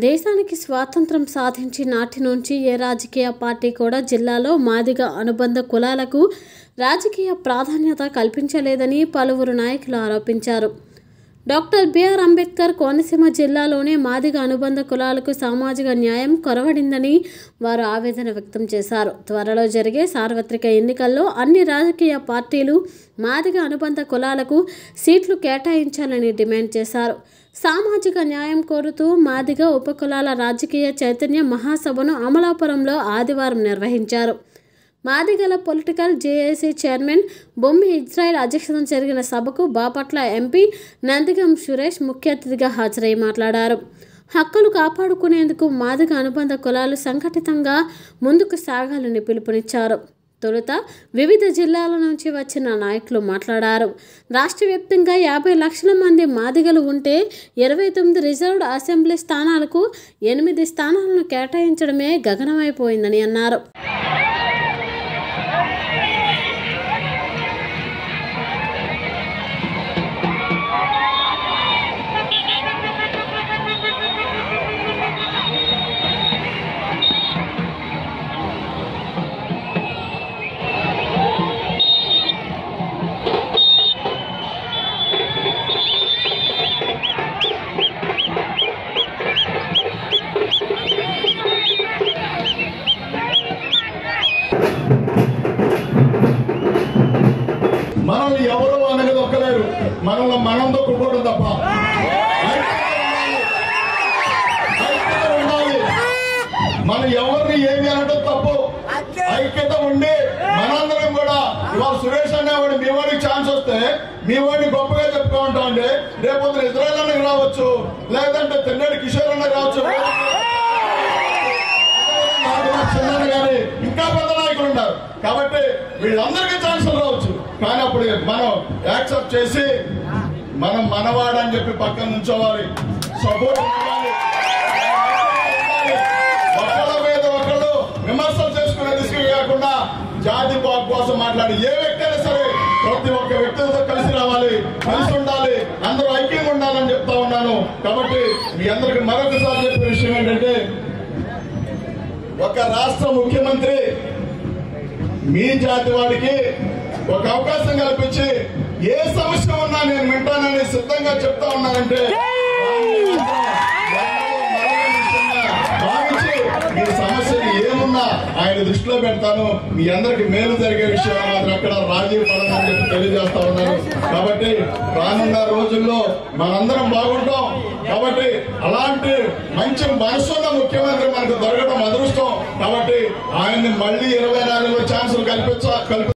దేశానికి స్వాతంత్రం సాధించి నాటి నుంచి ఏ రాజకీయ పార్టీ కూడా జిల్లాలో మాదిగ అనుబంధ కులాలకు రాజకీయ ప్రాధాన్యత కల్పించలేదని పలువురు నాయకులు ఆరోపించారు డాక్టర్ బిఆర్ అంబేద్కర్ కోనసీమ జిల్లాలోనే మాదిగ అనుబంధ కులాలకు సామాజిక న్యాయం కొరవడిందని వారు ఆవేదన వ్యక్తం చేశారు త్వరలో జరిగే సార్వత్రిక ఎన్నికల్లో అన్ని రాజకీయ పార్టీలు మాదిగ అనుబంధ కులాలకు సీట్లు కేటాయించాలని డిమాండ్ చేశారు సామాజిక న్యాయం కోరుతూ మాదిగ ఉపకులాల రాజకీయ చైతన్య మహాసభను అమలాపురంలో ఆదివారం నిర్వహించారు మాదిగల political JAC chairman Bommi Israel అధ్యక్షతన జరిగిన సభకు బాపట్ల ఎంపీ నందిగం సురేష్ ముఖ్య అతిథిగా హాజరై మాట్లాడారు హక్కులు కాపాడుకునేందుకు మాదిగ అనుబంధ కులాలు సంఘటితంగా ముందుకు సాగాలని పిలుపునిచ్చారు తొలుత వివిధ జిల్లాల నుంచి వచ్చిన నాయకులు మాట్లాడారు రాష్ట్ర వ్యాప్తంగా యాభై లక్షల మంది మాదిగలు ఉంటే ఇరవై తొమ్మిది రిజర్వ్డ్ అసెంబ్లీ స్థానాలకు ఎనిమిది స్థానాలను కేటాయించడమే గగనమైపోయిందని అన్నారు మనల్ని ఎవరు అనేది ఒక్కలేరు మనల్ని మనం దొక్కుకోవడం తప్ప ఐక్యత ఉండాలి మనం ఎవరిని ఏమి అనడం తప్పు ఐక్యత ఉండి మనందరం కూడా ఇవాళ సురేష్ అనేవాడు మీ వాడికి ఛాన్స్ వస్తే మీ వాడిని గొప్పగా చెప్పుకుంటా ఉంటే రేపు ఇజ్రాయల్ అన్నకి రావచ్చు లేదంటే తిన్నడి కిషోర్ అన్న రావచ్చు చిన్న గాని ఇంకా పెద్ద నాయకులు ఉన్నారు కాబట్టి వీళ్ళందరికీ ఛాన్సులు రావచ్చు కానీ అప్పుడు మనం యాక్సెప్ట్ చేసి మనం మనవాడు అని చెప్పి పక్కన నుంచోవాలి సపోర్ట్ ఇవ్వాలి. ఒకళ్ళ మీద ఒకళ్ళు విమర్శలు చేసుకునే దిశగా కాకుండా జాతి బాగు కోసం మాట్లాడి ఏ వ్యక్తి అయినా సరే ప్రతి ఒక్క వ్యక్తులతో కలిసి రావాలి కలిసి ఉండాలి అందరూ ఐక్యంగా ఉండాలని చెప్తా ఉన్నాను కాబట్టి మీ అందరికి మరొకసారి చెప్పే విషయం ఏంటంటే ఒక రాష్ట్ర ముఖ్యమంత్రి మీ జాతి వాడికి ఒక అవకాశం కల్పించి ఏ సమస్య ఉన్నా నేను వింటానని సిద్ధంగా చెప్తా ఉన్నానంటే భావించి మీ సమస్యలు ఏమున్నా ఆయన దృష్టిలో పెడతాను మీ అందరికి మేలు జరిగే విషయం మాత్రం అక్కడ రాజీ పడమని చెప్పి తెలియజేస్తా ఉన్నాను కాబట్టి రానున్న రోజుల్లో మనందరం బాగుంటాం కాబట్టి అలాంటి మంచి మనసున్న ముఖ్యమంత్రి మనకు దొరకడం అదృష్టం కాబట్టి ఆయన్ని మళ్ళీ ఇరవై నాలుగులో ఛాన్సులు కల్పించ కల్పి